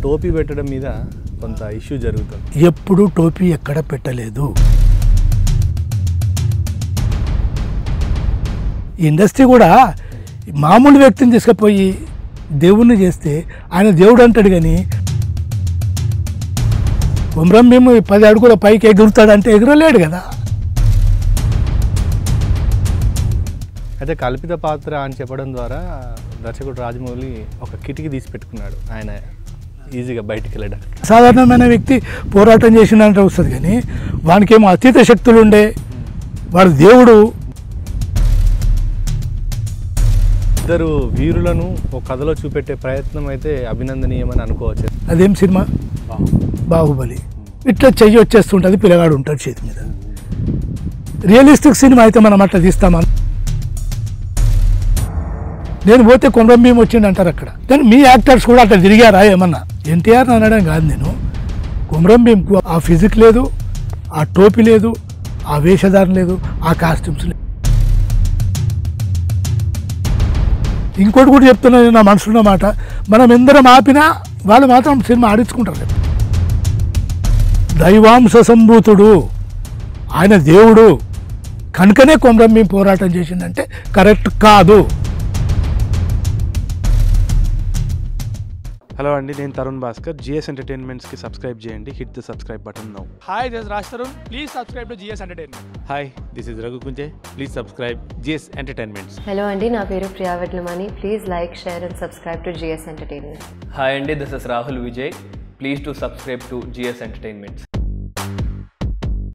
టోపీ పెట్టడం మీద కొంత ఇష్యూ జరుగుతుంది ఎప్పుడు టోపీ ఎక్కడ పెట్టలేదు ఈ ఇండస్ట్రీ కూడా మామూలు వ్యక్తిని తీసుకుపోయి దేవుణ్ణి చేస్తే ఆయన దేవుడు అంటాడు కానీ కుమ్రం మేము పది అడుగుల పైకి ఎగురుతాడంటే ఎగురలేడు కదా అయితే కల్పిత పాత్ర అని చెప్పడం ద్వారా దర్శకుడు రాజమౌళి ఒక కిటికీ తీసి పెట్టుకున్నాడు ఆయన ఈజీగా బయటికి వెళ్ళడానికి సాధారణమైన వ్యక్తి పోరాటం చేసినంటే వస్తుంది కానీ వానికేమో అతీత శక్తులు ఉండే వాడు దేవుడు ఇద్దరు వీరులను ఒక కథలో చూపెట్టే ప్రయత్నం అయితే అభినందనీయమని అనుకోవచ్చు అదేం సినిమా బాహుబలి ఇట్లా చెయ్యి వచ్చేస్తుంటుంది పిల్లగాడు ఉంటాడు చేతి మీద రియలిస్టిక్ సినిమా అయితే మనం అట్లా తీస్తామా నేను పోతే కొండం భీమ్ వచ్చిండు అంటారు అక్కడ కానీ మీ యాక్టర్స్ కూడా అట్లా తిరిగారా ఏమన్నా ఎన్టీఆర్ అనడం కాదు నేను కుమరం భీమ్కు ఆ ఫిజిక్ లేదు ఆ టోపీ లేదు ఆ వేషధారణ లేదు ఆ కాస్ట్యూమ్స్ లేదు ఇంకోటి కూడా చెప్తున్నా నేను నా మనసులో మాట మనం ఎందరం ఆపినా వాళ్ళు మాత్రం సినిమా ఆడించుకుంటారు రేపు. దైవాంశ సంభూతుడు ఆయన దేవుడు కనుకనే కొమరం భీం పోరాటం చేసిందంటే కరెక్ట్ కాదు హలో అండి నేను తరుణ్ భాస్కర్ జిఎస్ ఎంటర్టైన్మెంట్స్కి సబ్స్క్రైబ్ చేయండి hit the subscribe button now Hi, this is Raj Tarun. Please subscribe to GS Entertainment. Hi this is Raghu Kunje please subscribe GS entertainments hello అండి నా పేరు Priya Vetlamani please like share and subscribe to GS entertainment hi అండి this is Rahul Vijay please to subscribe to GS entertainments